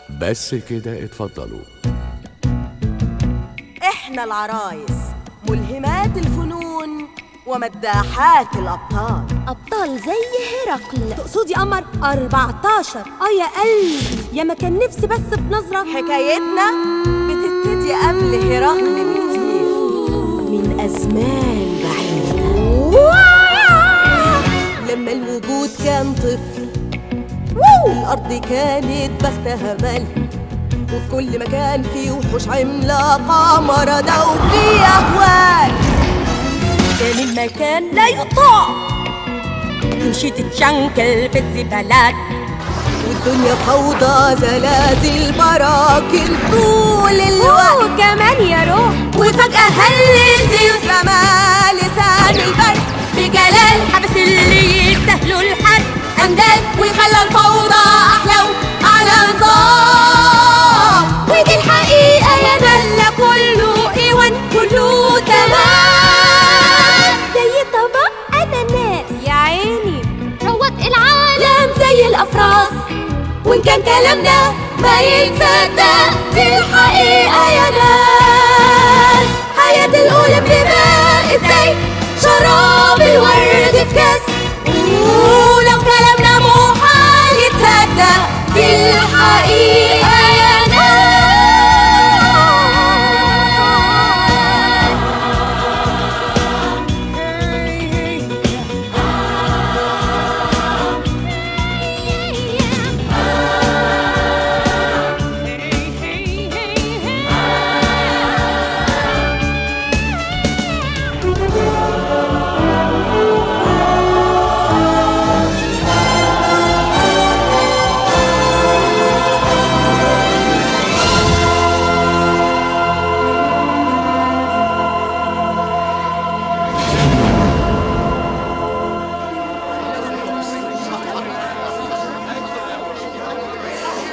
بس كده اتفضلوا احنا العرايس ملهمات الفنون ومداحات الأبطال أبطال زي هرقل تقصدي قمر 14 اه يا قلبي يا ما كان نفسي بس في نظرة حكايتنا بتبتدي قبل هرقل بكتير من أزمان بعيدة لما الوجود كان طفل الأرض كانت بختها ملح وفي كل مكان في وحوش عملاقة مرضى وفي أهوال كان المكان لا يطاق تمشي تتشنكل في الزبالات والدنيا فوضى زلازل براكن طول الوقت وكمان يا روح وفجأة هل زيوس رمى لسان البرد بجلال حبس اللي يستاهلوا الحد أندال وخلى الفوضى أحلى على نظام ودي الحقيقة يا ناس كله ايوان كله تمام زي طبق اناناس يا عيني روق العالم زي الأفراس وإن كان كلامنا ما يتصدق دي الحقيقة يا ناس حياة الأولى بقت زي شراب الورد في كاس ولو كلام